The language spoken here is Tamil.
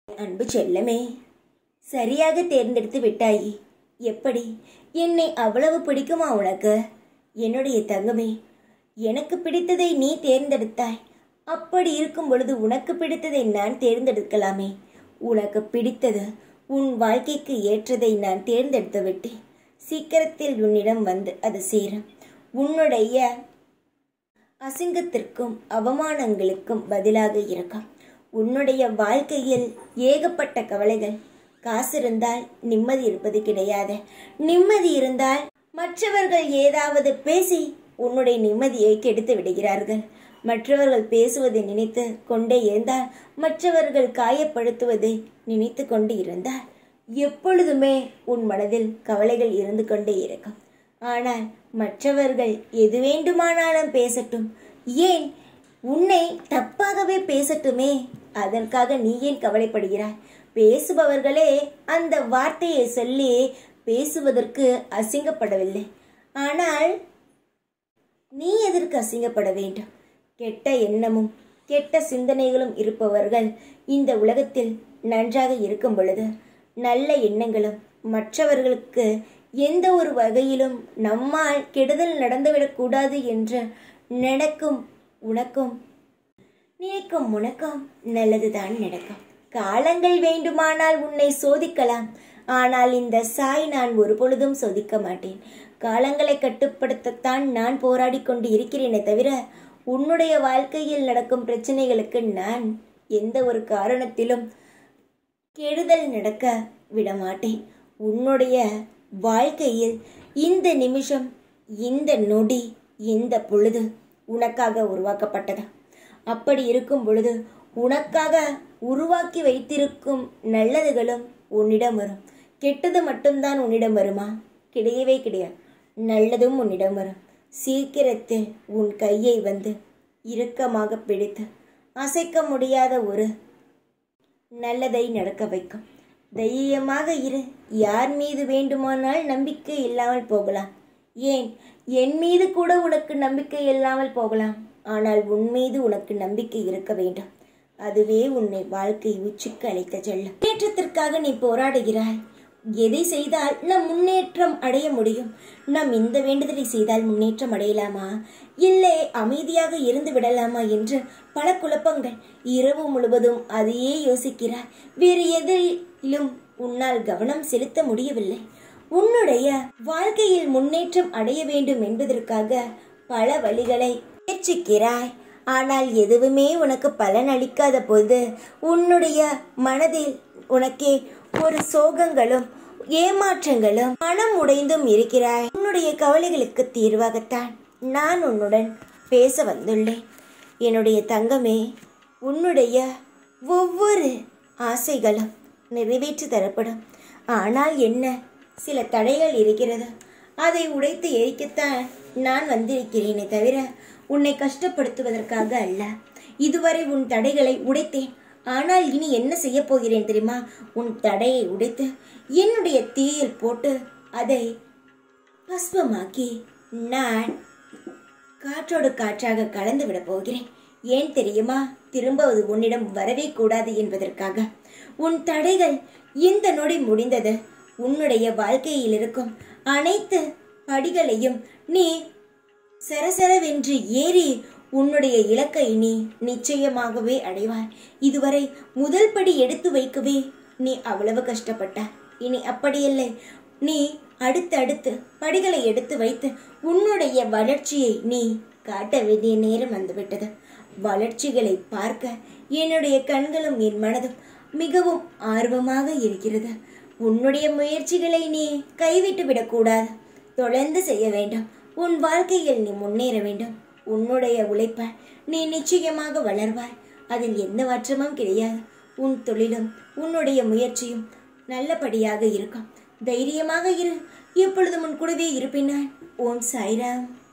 அன்பு செல்லமே சரியாக தேர்ந்தெடுத்து விட்டாயே எப்படி என்னை அவ்வளவு பிடிக்குமா உனக்கு என்னுடைய தங்கமே எனக்கு பிடித்ததை நீ தேர்ந்தெடுத்தாய் அப்படி இருக்கும் பொழுது உனக்கு பிடித்ததை நான் தேர்ந்தெடுக்கலாமே உனக்கு பிடித்தது உன் வாழ்க்கைக்கு ஏற்றதை நான் தேர்ந்தெடுத்து விட்டேன் சீக்கிரத்தில் உன்னிடம் வந்து அது சேரும் உன்னுடைய அசிங்கத்திற்கும் அவமானங்களுக்கும் பதிலாக இருக்கும் உன்னுடைய வாழ்க்கையில் ஏகப்பட்ட கவலைகள் காசு இருந்தால் நிம்மதி இருப்பது கிடையாது நிம்மதி இருந்தால் மற்றவர்கள் ஏதாவது பேசி உன்னுடைய நிம்மதியை கெடுத்து விடுகிறார்கள் மற்றவர்கள் பேசுவதை நினைத்து கொண்டே இருந்தால் மற்றவர்கள் காயப்படுத்துவதை நினைத்து கொண்டு இருந்தால் எப்பொழுதுமே உன் மனதில் கவலைகள் இருந்து கொண்டே இருக்கும் ஆனால் மற்றவர்கள் எது வேண்டுமானாலும் பேசட்டும் ஏன் உன்னை தப்பாகவே பேசட்டுமே அதற்காக நீ ஏன் கவலைப்படுகிறாய் பேசுபவர்களே அந்த வார்த்தையை சொல்லி பேசுவதற்கு அசிங்கப்படவில்லை ஆனால் நீ எதற்கு அசிங்கப்பட வேண்டும் கெட்ட எண்ணமும் கெட்ட சிந்தனைகளும் இருப்பவர்கள் இந்த உலகத்தில் நன்றாக இருக்கும் பொழுது நல்ல எண்ணங்களும் மற்றவர்களுக்கு எந்த ஒரு வகையிலும் நம்மால் கெடுதல் நடந்துவிடக்கூடாது என்று நினைக்கும் உனக்கும் நினைக்கும் உனக்கும் நல்லதுதான் நடக்கும் காலங்கள் வேண்டுமானால் உன்னை சோதிக்கலாம் ஆனால் இந்த சாய் நான் ஒரு பொழுதும் சோதிக்க மாட்டேன் காலங்களை கட்டுப்படுத்தத்தான் நான் போராடி கொண்டு இருக்கிறேனே தவிர உன்னுடைய வாழ்க்கையில் நடக்கும் பிரச்சனைகளுக்கு நான் எந்த ஒரு காரணத்திலும் கெடுதல் நடக்க விடமாட்டேன் உன்னுடைய வாழ்க்கையில் இந்த நிமிஷம் இந்த நொடி இந்த பொழுது உனக்காக உருவாக்கப்பட்டது அப்படி இருக்கும் பொழுது உனக்காக உருவாக்கி வைத்திருக்கும் நல்லதுகளும் உன்னிடம் வரும் கெட்டது மட்டும்தான் உன்னிடம் வருமா கிடையவே கிடையாது நல்லதும் உன்னிடம் வரும் சீக்கிரத்தில் உன் கையை வந்து இறுக்கமாக பிடித்து அசைக்க முடியாத ஒரு நல்லதை நடக்க வைக்கும் தைரியமாக இரு யார் மீது வேண்டுமானால் நம்பிக்கை இல்லாமல் போகலாம் ஏன் என் மீது கூட உனக்கு நம்பிக்கை இல்லாமல் போகலாம் ஆனால் உன் மீது உனக்கு நம்பிக்கை இருக்க வேண்டும் அதுவே உன்னை வாழ்க்கை உச்சிக்கு அழைத்த செல்லும் முன்னேற்றத்திற்காக நீ போராடுகிறாய் எதை செய்தால் நம் முன்னேற்றம் அடைய முடியும் நாம் இந்த வேண்டுதலை செய்தால் முன்னேற்றம் அடையலாமா இல்லை அமைதியாக இருந்து விடலாமா என்று பல குழப்பங்கள் இரவு முழுவதும் அதையே யோசிக்கிறாய் வேறு எதிலும் உன்னால் கவனம் செலுத்த முடியவில்லை உன்னுடைய வாழ்க்கையில் முன்னேற்றம் அடைய வேண்டும் என்பதற்காக பல வழிகளை முயற்சிக்கிறாய் ஆனால் எதுவுமே உனக்கு பலன் அளிக்காத போது உன்னுடைய மனதில் உனக்கே ஒரு சோகங்களும் ஏமாற்றங்களும் மனம் உடைந்தும் இருக்கிறாய் உன்னுடைய கவலைகளுக்கு தீர்வாகத்தான் நான் உன்னுடன் பேச வந்துள்ளேன் என்னுடைய தங்கமே உன்னுடைய ஒவ்வொரு ஆசைகளும் நிறைவேற்றி தரப்படும் ஆனால் என்ன சில தடைகள் இருக்கிறது அதை உடைத்து எரிக்கத்தான் நான் வந்திருக்கிறேனே தவிர உன்னை கஷ்டப்படுத்துவதற்காக அல்ல இதுவரை உன் தடைகளை உடைத்தேன் ஆனால் இனி என்ன செய்ய போகிறேன் தெரியுமா உன் தடையை உடைத்து என்னுடைய தீயில் போட்டு அதை பஸ்வமாக்கி நான் காற்றோடு காற்றாக கலந்து விட போகிறேன் ஏன் தெரியுமா திரும்ப அது உன்னிடம் வரவே கூடாது என்பதற்காக உன் தடைகள் இந்த நொடி முடிந்தது உன்னுடைய வாழ்க்கையில் இருக்கும் அனைத்து படிகளையும் நீ சரசரவென்று ஏறி உன்னுடைய இலக்கை நீ நிச்சயமாகவே அடைவாய் இதுவரை முதல் படி எடுத்து வைக்கவே நீ அவ்வளவு கஷ்டப்பட்ட இனி அப்படியில்லை நீ அடுத்தடுத்து படிகளை எடுத்து வைத்து உன்னுடைய வளர்ச்சியை நீ காட்ட வேண்டிய நேரம் வந்துவிட்டது வளர்ச்சிகளை பார்க்க என்னுடைய கண்களும் என் மனதும் மிகவும் ஆர்வமாக இருக்கிறது உன்னுடைய முயற்சிகளை நீ கைவிட்டு விடக்கூடாது தொடர்ந்து செய்ய வேண்டும் உன் வாழ்க்கையில் நீ முன்னேற வேண்டும் உன்னுடைய உழைப்ப நீ நிச்சயமாக வளர்வாய் அதில் எந்த மாற்றமும் கிடையாது உன் தொழிலும் உன்னுடைய முயற்சியும் நல்லபடியாக இருக்கும் தைரியமாக இரு எப்பொழுதும் உன் கூடவே இருப்பினான் ஓம் சாய்ராம்